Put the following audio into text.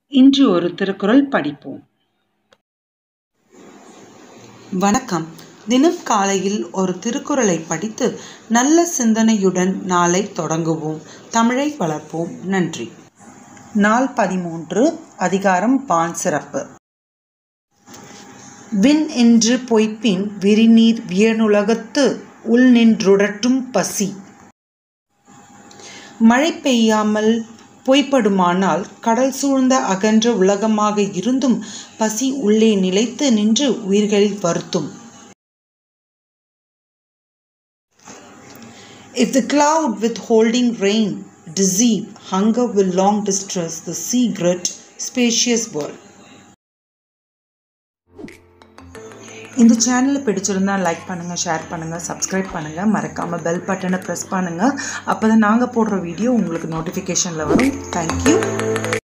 இன்று ஒரு திருக்குறள் படிப்போம் வணக்கம் தினம் காலையில் ஒரு திருக்குறளை படித்து நல்ல சிந்தனையுடன் நாளை தொடங்குவோம் தமிழை வளர்ப்போம் நன்றி நாள் பதிமூன்று அதிகாரம் பான் சிறப்பு விண் என்று பொய்ப்பின் விரிநீர் வியனுலகத்து உள் நின்றுடட்டும் பசி மழை பெய்யாமல் பொய்ப்படுமானால் கடல் சூழ்ந்த அகன்ற உலகமாக இருந்தும் பசி உள்ளே நிலைத்து நின்று உயிர்களில் வருத்தும் If the cloud withholding rain deceive, hunger will long distress the sea girt, spacious world. இந்த சேனலை பிடிச்சிருந்தா லைக் பண்ணுங்கள் ஷேர் பண்ணுங்கள் சப்ஸ்கிரைப் பண்ணுங்கள் மறக்காமல் பெல் பட்டனை ப்ரெஸ் பண்ணுங்கள் அப்போ தான் நாங்கள் போடுற வீடியோ உங்களுக்கு நோட்டிஃபிகேஷனில் வரும் தேங்க்யூ